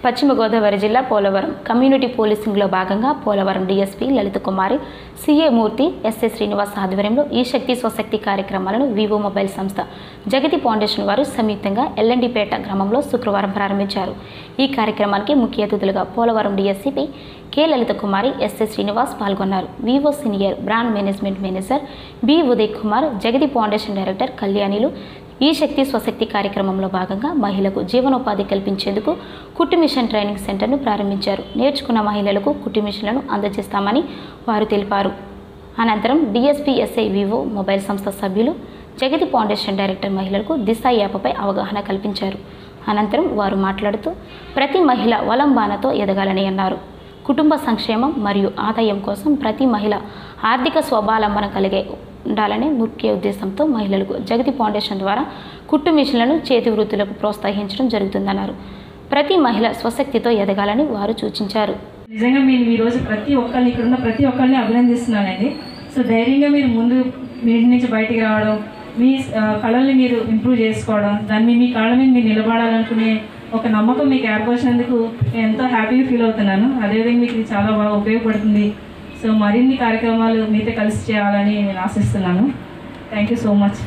పశ్చిమ గోదావరి జిల్లా పోలవరం కమ్యూనిటీ పోలీసింగ్లో భాగంగా Polavaram DSP Lalitha Kumari CA Murthy SA Srinivas ఆధ్వర్యంలో ఈ శక్తి స్వశక్తి కార్యక్రమాలను వివో మొబైల్ సంస్థ జగతి ఫౌండేషన్ వారు సంయుక్తంగా ఎల్ఎండిపేట గ్రామంలో శుక్రవారం ప్రారంభించారు ఈ కార్యక్రమానికి ముఖ్య అతిథులుగా Polavaram DSCP K Lalitha Kumari SA Srinivas పాల్గొన్నారు Vivo senior brand management manager B Uday Kumar Jagathi foundation director కళ్యాణిలు ఈ శక్తి స్వశక్తి కార్యక్రమంలో భాగంగా మహిళలకు జీవనోపాధి కల్పించేందుకు కుట్టు మిషన్ ట్రైనింగ్ సెంటర్ను ప్రారంభించారు నేర్చుకున్న మహిళలకు కుట్టు మిషన్లను అందజేస్తామని వారు తెలిపారు అనంతరం డిఎస్పీ ఎస్ఐ వివో మొబైల్ సంస్థ సభ్యులు జగతి ఫౌండేషన్ డైరెక్టర్ మహిళలకు దిశ యాప్పై అవగాహన కల్పించారు అనంతరం వారు మాట్లాడుతూ ప్రతి మహిళ వలంబానతో ఎదగాలని అన్నారు కుటుంబ సంక్షేమం మరియు ఆదాయం కోసం ప్రతి మహిళ ఆర్థిక స్వావలంబన కలిగే ఉండాలనే ముఖ్య ఉద్దేశంతో మహిళలకు జగతి ఫౌండేషన్ ద్వారా కుట్టు మిషన్లను చేతి వృత్తులకు ప్రోత్సహించడం జరుగుతుందన్నారు ప్రతి మహిళ స్వశక్తితో ఎదగాలని వారు సూచించారు నిజంగా మీరు ఈరోజు ప్రతి ఒక్కరిని ఇక్కడ ఉన్న ప్రతి ఒక్కరిని అభినందిస్తున్నానండి సో ధైర్యంగా మీరు ముందు మీ ఇంటి నుంచి బయటికి రావడం మీ ఆ, కళల్ని మీరు ఇంప్రూవ్ చేసుకోవడం దాన్ని మీ కాళ్ళ మీద మీరు నిలబడాలనుకునే ఒక నమ్మకం మీకు ఏర్పరిచినందుకు నేను ఎంతో హ్యాపీగా ఫీల్ అవుతున్నాను అదేవిధంగా మీకు ఇది చాలా బాగా ఉపయోగపడుతుంది సో మరిన్ని కార్యక్రమాలు మీతో కలిసి చేయాలని నేను ఆశిస్తున్నాను థ్యాంక్ యూ సో మచ్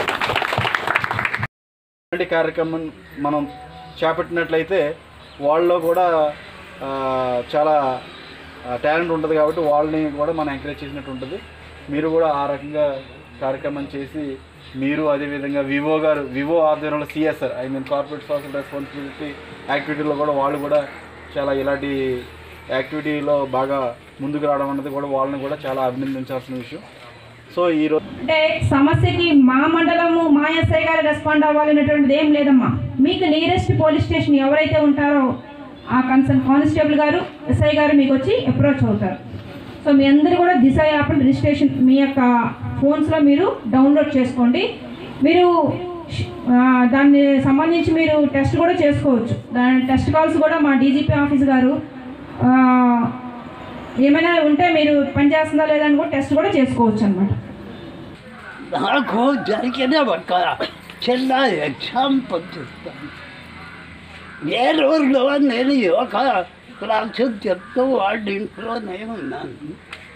ఇలాంటి కార్యక్రమం మనం చేపట్టినట్లయితే వాళ్ళలో కూడా ఆ, చాలా టాలెంట్ ఉంటుంది కాబట్టి వాళ్ళని కూడా మనం ఎంకరేజ్ చేసినట్టు ఉంటుంది మీరు కూడా ఆ రకంగా కార్యక్రమం చేసి మీరు అదేవిధంగా వివో గారు వివో ఆధ్వర్యంలో CSR I mean corporate social responsibility యాక్టివిటీలో కూడా వాళ్ళు కూడా చాలా ఇలాంటి యాక్టివిటీలో బాగా ముందుకు రావడం అన్నది కూడా వాళ్ళని కూడా చాలా అభినందించాల్సిన విషయం సో ఈరోజు అంటే సమస్యకి మా మండలము మా ఎస్ఐ గారు రెస్పాండ్ అవ్వాలనేటువంటిది ఏం లేదమ్మా మీకు నియరెస్ట్ పోలీస్ స్టేషన్ ఎవరైతే ఉంటారో ఆ కన్సర్న్ కానిస్టేబుల్ గారు ఎస్ఐ గారు మీకు వచ్చి అప్రోచ్ అవుతారు సో మీ అందరూ కూడా దిశ యాప్ రిజిస్ట్రేషన్ మీ యొక్క ఫోన్స్లో మీరు డౌన్లోడ్ చేసుకోండి మీరు ఆ, దాన్ని సంబంధించి మీరు టెస్ట్ కూడా చేసుకోవచ్చు దాని టెస్ట్ కాల్స్ కూడా మా డీజీపీ ఆఫీస్ గారు ఆ, ఏమైనా ఉంటే మీరు పనిచేస్తుందా లేదా అని కూడా టెస్ట్ కూడా చేసుకోవచ్చు అనమాట నాకు జరిగిన ఒక చిన్న ఎగ్జామ్ పంపిస్తాను ఏ రోజులో నేను ఒక క్లాసు చెప్తూ వాళ్ళ ఇంట్లోనే ఉన్నాను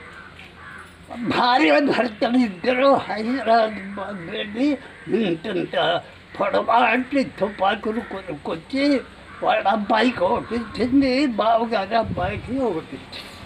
భార్య భర్తలు ఇద్దరు హైదరాబాద్ వెళ్ళి ఇంతంత పొడవాటి తుపాకులు కొనుక్కొచ్చి వాళ్ళ అబ్బాయికి ఒకటి ఇచ్చింది బావగారి అబ్బాయికి ఒకటి ఇచ్చింది